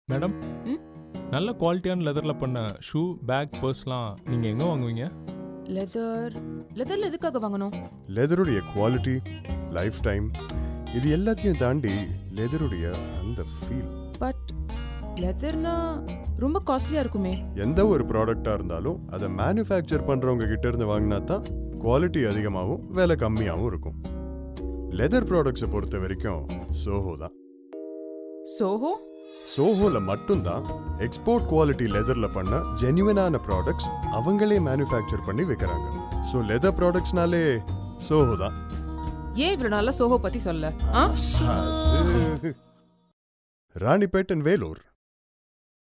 Madam ம்? நல்ல குவாலிட்டியான லெதரில் பண்ண ஷூ பேக் பர்ஸ்லாம் நீங்கள் எங்கே வாங்குவீங்க லெதர் லெதர்ல எதுக்காக வாங்கணும் லெதருடைய குவாலிட்டி லைஃப் டைம் இது எல்லாத்தையும் தாண்டி லெதருடைய அந்த ஃபீல் பட் லெதர்னா ரொம்ப காஸ்ட்லியா இருக்குமே எந்த ஒரு ப்ராடக்டாக இருந்தாலும் அதை மேனுஃபேக்சர் பண்ணுறவங்க கிட்ட இருந்து வாங்கினா தான் குவாலிட்டி அதிகமாகவும் விலை கம்மியாகவும் இருக்கும் லெதர் ப்ராடக்ட்ஸை பொறுத்த வரைக்கும் சோஹோ தான் சோஹோ சோஹோல மட்டும்தான் எக்ஸ்போர்ட் குவாலிட்டி லெதர்ல பண்ண ஜென்யூனான ப்ராடக்ட்ஸ் அவங்களே மேனுஃபேக்சர் பண்ணி விற்கிறாங்க ஸோ லெதர் ப்ராடக்ட்ஸ்னாலே சோஹோ தான் ஏன் இவ்வளவு நாளா சோஹோ பத்தி சொல்ல ஆ அது ராணிப்பேட் அண்ட் வேலூர்